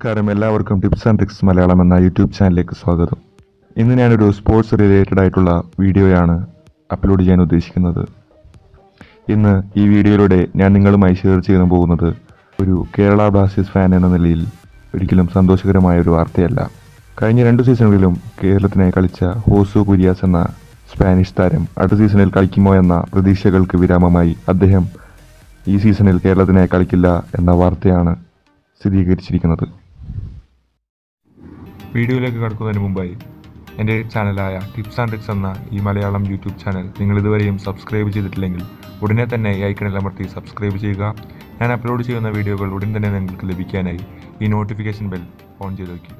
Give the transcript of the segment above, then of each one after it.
നമസ്കാരം എല്ലാവർക്കും tips and tricks Malayalam എന്ന യൂട്യൂബ് ചാനലിലേക്ക് സ്വാഗതം ഇന്ന് ഞാനൊരു സ്പോർട്സ് റിലേറ്റഡ് ആയിട്ടുള്ള വീഡിയോയാണ് അപ്ലോഡ് ചെയ്യാൻ ഉദ്ദേശിക്കുന്നത് ഇന്ന് ഈ വീഡിയോയിലൂടെ ഞാൻ നിങ്ങളുമായി ഷെയർ ചെയ്യാൻ പോകുന്നത് ഒരു കേരള ബ്ലാസ്റ്റേഴ്സ് ഫാൻ എന്ന നിലയിൽ ഒരിക്കലും സന്തോഷകരമായ ഒരു വാർത്തയല്ല കഴിഞ്ഞ രണ്ട് സീസണുകളിലും കേരളത്തിനായി കളിച്ച ഹോസു കുര്യാസ് എന്ന സ്പാനിഷ് താരം അടുത്ത സീസണിൽ കളിക്കുമോ എന്ന പ്രതീക്ഷകൾക്ക് വിരാമമായി അദ്ദേഹം ഈ സീസണിൽ കേരളത്തിനായി കളിക്കില്ല എന്ന വാർത്തയാണ് സ്ഥിരീകരിച്ചിരിക്കുന്നത് വീഡിയോയിലേക്ക് കടക്കുന്നതിന് മുമ്പായി എൻ്റെ ചാനലായ ടിപ്സ് ആൻഡ് ട്രിക്സ് എന്ന ഈ മലയാളം യൂട്യൂബ് ചാനൽ നിങ്ങൾ ഇതുവരെയും സബ്സ്ക്രൈബ് ചെയ്തിട്ടില്ലെങ്കിൽ ഉടനെ തന്നെ ഈ ഐക്കണിൽ അമർത്തി സബ്സ്ക്രൈബ് ചെയ്യുക ഞാൻ അപ്ലോഡ് ചെയ്യുന്ന വീഡിയോകൾ ഉടൻ തന്നെ നിങ്ങൾക്ക് ലഭിക്കാനായി ഈ നോട്ടിഫിക്കേഷൻ ബെൽ ഓൺ ചെയ്ത് വയ്ക്കുക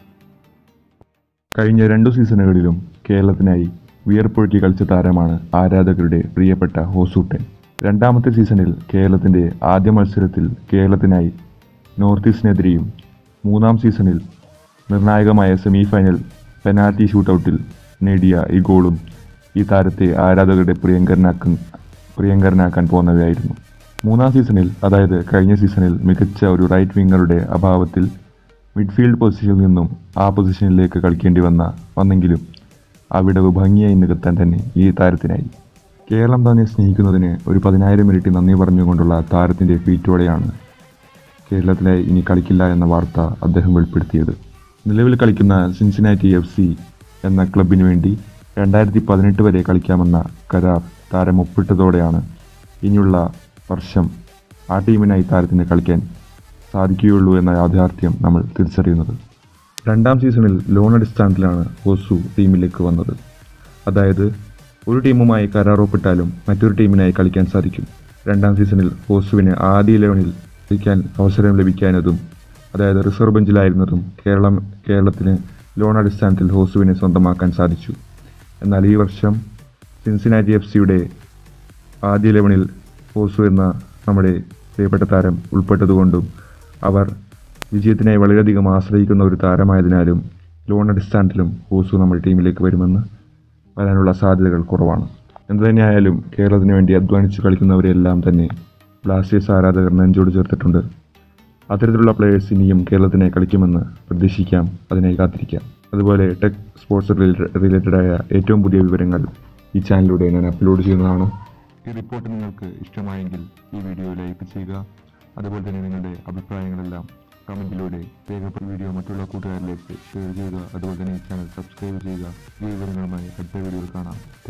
കഴിഞ്ഞ രണ്ടു സീസണുകളിലും കേരളത്തിനായി വിയർപ്പൊഴുക്കി കളിച്ച താരമാണ് ആരാധകരുടെ പ്രിയപ്പെട്ട ഹോസൂട്ടൻ രണ്ടാമത്തെ സീസണിൽ കേരളത്തിൻ്റെ ആദ്യ മത്സരത്തിൽ കേരളത്തിനായി നോർത്ത് ഈസ്റ്റിനെതിരെയും മൂന്നാം സീസണിൽ നിർണായകമായ സെമി ഫൈനൽ പെനാൽറ്റി ഷൂട്ടൗട്ടിൽ നേടിയ ഈ ഗോളും ഈ താരത്തെ ആരാധകരുടെ പ്രിയങ്കരനാക്കാൻ പ്രിയങ്കരനാക്കാൻ പോകുന്നവയായിരുന്നു മൂന്നാം സീസണിൽ അതായത് കഴിഞ്ഞ സീസണിൽ മികച്ച ഒരു റൈറ്റ് വിങ്ങറുടെ അഭാവത്തിൽ മിഡ്ഫീൽഡ് പൊസിഷനിൽ നിന്നും ആ പൊസിഷനിലേക്ക് കളിക്കേണ്ടി വന്ന വന്നെങ്കിലും ആ വിടവ് ഭംഗിയായി നികത്താൻ തന്നെ ഈ താരത്തിനായി കേരളം തന്നെ സ്നേഹിക്കുന്നതിന് ഒരു പതിനായിരം മിനിറ്റ് നന്ദി പറഞ്ഞുകൊണ്ടുള്ള താരത്തിൻ്റെ ഫീറ്റോടെയാണ് കേരളത്തിലെ ഇനി കളിക്കില്ല എന്ന വാർത്ത അദ്ദേഹം വെളിപ്പെടുത്തിയത് നിലവിൽ കളിക്കുന്ന സിൻസിനാറ്റി എഫ് സി എന്ന ക്ലബിന് വേണ്ടി രണ്ടായിരത്തി പതിനെട്ട് വരെ കളിക്കാമെന്ന കരാർ താരം ഒപ്പിട്ടതോടെയാണ് ഇനിയുള്ള വർഷം ആ ടീമിനായി താരത്തിന് കളിക്കാൻ സാധിക്കുകയുള്ളൂ എന്ന യാഥാർത്ഥ്യം നമ്മൾ തിരിച്ചറിയുന്നത് രണ്ടാം സീസണിൽ ലോൺ അടിസ്ഥാനത്തിലാണ് ഹോസു ടീമിലേക്ക് വന്നത് അതായത് ഒരു ടീമുമായി കരാർ ഒപ്പിട്ടാലും മറ്റൊരു ടീമിനായി കളിക്കാൻ സാധിക്കും രണ്ടാം സീസണിൽ ഹോസുവിന് ആദ്യ ഇലവനിൽ കളിക്കാൻ അവസരം ലഭിക്കാനതും അതായത് റിസർവ് ബെഞ്ചിലായിരുന്നതും കേരളം കേരളത്തിന് ലോൺ അടിസ്ഥാനത്തിൽ ഹോസുവിനെ സ്വന്തമാക്കാൻ സാധിച്ചു എന്നാൽ ഈ വർഷം സിൻസിനാറ്റി എഫ് സിയുടെ ആദ്യ ഇലവനിൽ ഹോസു എന്ന നമ്മുടെ പ്രിയപ്പെട്ട താരം ഉൾപ്പെട്ടതുകൊണ്ടും അവർ വിജയത്തിനായി വളരെയധികം ആശ്രയിക്കുന്ന ഒരു താരമായതിനാലും ലോൺ അടിസ്ഥാനത്തിലും ഹോസു നമ്മുടെ ടീമിലേക്ക് വരുമെന്ന് വരാനുള്ള സാധ്യതകൾ കുറവാണ് എന്തു തന്നെയായാലും കേരളത്തിന് വേണ്ടി അധ്വാനിച്ച് കളിക്കുന്നവരെല്ലാം തന്നെ ബ്ലാസ്റ്റേഴ്സ് ആരാധകർ നെഞ്ചോട് ചേർത്തിട്ടുണ്ട് അത്തരത്തിലുള്ള പ്ലേയേഴ്സ് ഇനിയും കേരളത്തിനായി കളിക്കുമെന്ന് പ്രതീക്ഷിക്കാം അതിനായി കാത്തിരിക്കാം അതുപോലെ ടെക് സ്പോർട്സ് റിലേറ്റഡ് ആയ ഏറ്റവും പുതിയ വിവരങ്ങൾ ഈ ചാനലിലൂടെ ഞാൻ അപ്ലോഡ് ചെയ്യുന്നതാണ് ഈ റിപ്പോർട്ട് നിങ്ങൾക്ക് ഇഷ്ടമായെങ്കിൽ ഈ വീഡിയോ ലൈക്ക് ചെയ്യുക അതുപോലെ തന്നെ നിങ്ങളുടെ അഭിപ്രായങ്ങളെല്ലാം കമൻറ്റിലൂടെ രേഖപ്പെട്ട വീഡിയോ മറ്റുള്ള കൂട്ടുകാരിലേക്ക് ഷെയർ ചെയ്യുക അതുപോലെ തന്നെ ഈ ചാനൽ സബ്സ്ക്രൈബ് ചെയ്യുക ഈ വിവരങ്ങളുമായി അടുത്ത വീഡിയോയിൽ കാണാം